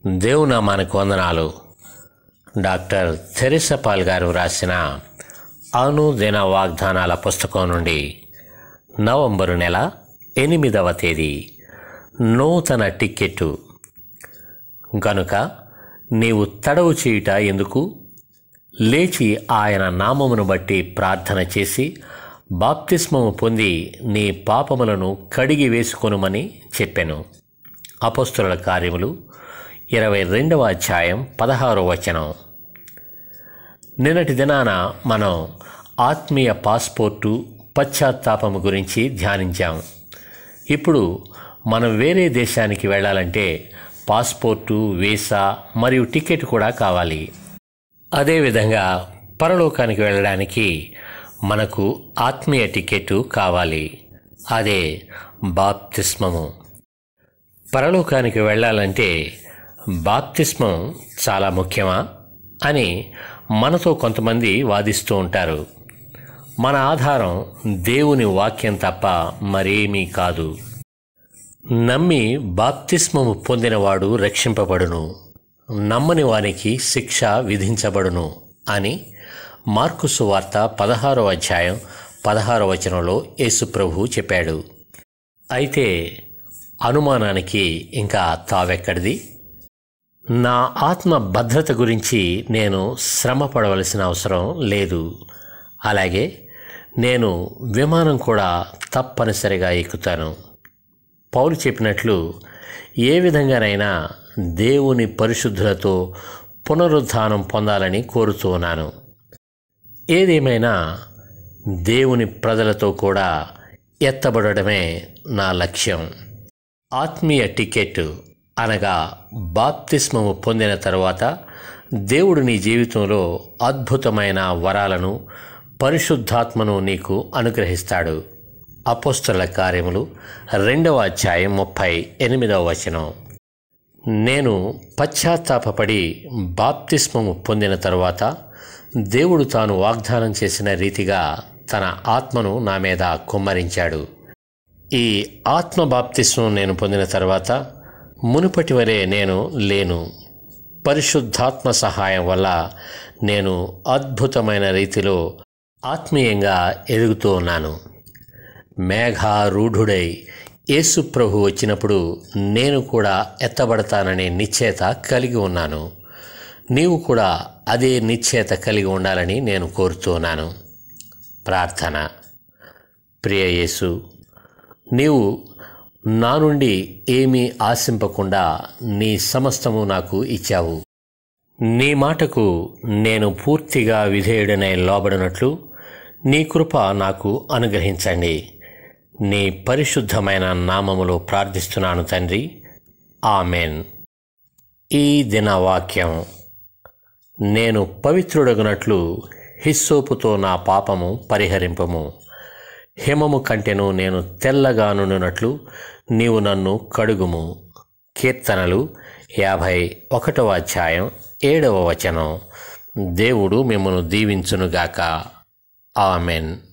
దేవునామానికి వందనాలు డాక్టర్ థెరిసపాల్ గారు రాసిన అనుదిన వాగ్దానాల పుస్తకం నుండి నవంబరు నెల ఎనిమిదవ తేదీ నూతన టిక్కెట్టు గనుక నీవు తడవు చేయుట ఎందుకు లేచి ఆయన నామమును బట్టి ప్రార్థన చేసి బాప్తిస్మము పొంది నీ పాపములను కడిగి వేసుకొనుమని చెప్పెను అపస్తుల కార్యములు ఇరవై రెండవ అధ్యాయం పదహారో వచనం నిన్నటి దినాన మనం ఆత్మీయ పాస్పోర్టు పశ్చాత్తాపము గురించి ధ్యానించాం ఇప్పుడు మనం వేరే దేశానికి వెళ్ళాలంటే పాస్పోర్టు వీసా మరియు టికెట్ కూడా కావాలి అదేవిధంగా పరలోకానికి వెళ్ళడానికి మనకు ఆత్మీయ టికెట్ కావాలి అదే బాప్తిస్మము పరలోకానికి వెళ్ళాలంటే బాప్తిస్మం చాలా ముఖ్యమా అని మనతో కొంతమంది వాదిస్తూ ఉంటారు మన ఆధారం దేవుని వాక్యం తప్ప మరేమీ కాదు నమ్మి బాప్తిస్మము పొందినవాడు రక్షింపబడును నమ్మని వానికి శిక్ష విధించబడును అని మార్కు సువార్త పదహారో అధ్యాయం పదహారో వచనంలో యేసుప్రభు చెప్పాడు అయితే అనుమానానికి ఇంకా తావెక్కడిది నా ఆత్మ భద్రత గురించి నేను శ్రమ పడవలసిన అవసరం లేదు అలాగే నేను విమానం కూడా తప్పనిసరిగా ఎక్కుతాను పౌలు చెప్పినట్లు ఏ విధంగానైనా దేవుని పరిశుద్ధులతో పునరుద్ధానం పొందాలని కోరుతూ ఉన్నాను ఏదేమైనా దేవుని ప్రజలతో కూడా ఎత్తబడమే నా లక్ష్యం ఆత్మీయ టికెట్ అనగా బాప్తిస్మము పొందిన తర్వాత దేవుడు నీ జీవితంలో అద్భుతమైన వరాలను పరిశుద్ధాత్మను నీకు అనుగ్రహిస్తాడు అపోస్తల కార్యములు రెండవ అధ్యాయం ముప్పై ఎనిమిదవ వచనం నేను పశ్చాత్తాపపడి బాప్తిస్మము పొందిన తర్వాత దేవుడు తాను వాగ్దానం చేసిన రీతిగా తన ఆత్మను నా మీద కుమ్మరించాడు ఈ ఆత్మ బాప్తిస్మం నేను పొందిన తర్వాత మునుపటి వరే నేను లేను పరిశుద్ధాత్మ సహాయం వల్ల నేను అద్భుతమైన రీతిలో ఆత్మీయంగా ఎదుగుతూ ఉన్నాను మేఘారూఢుడై యేసు ప్రభు వచ్చినప్పుడు నేను కూడా ఎత్తబడతాననే నిశ్చయత కలిగి ఉన్నాను నీవు కూడా అదే నిశ్చయత కలిగి ఉండాలని నేను కోరుతున్నాను ప్రార్థన ప్రియ యేసు నీవు నా నుండి ఏమీ ఆశింపకుండా నీ సమస్తము నాకు ఇచ్చావు నీ మాటకు నేను పూర్తిగా విధేయుడనై లోబడినట్లు నీ కృప నాకు అనుగ్రహించండి నీ పరిశుద్ధమైన నామములో ప్రార్థిస్తున్నాను తండ్రి ఆమెన్ ఈ దిన వాక్యం నేను పవిత్రుడగునట్లు హిస్సోపుతో నా పాపము పరిహరింపము హిమము కంటెను నేను తెల్లగానున్నట్లు నీవు నన్ను కడుగుము కీర్తనలు యాభై ఒకటవ అధ్యాయం ఏడవ వచనం దేవుడు మిమ్మను దీవించునుగాక ఆమెన్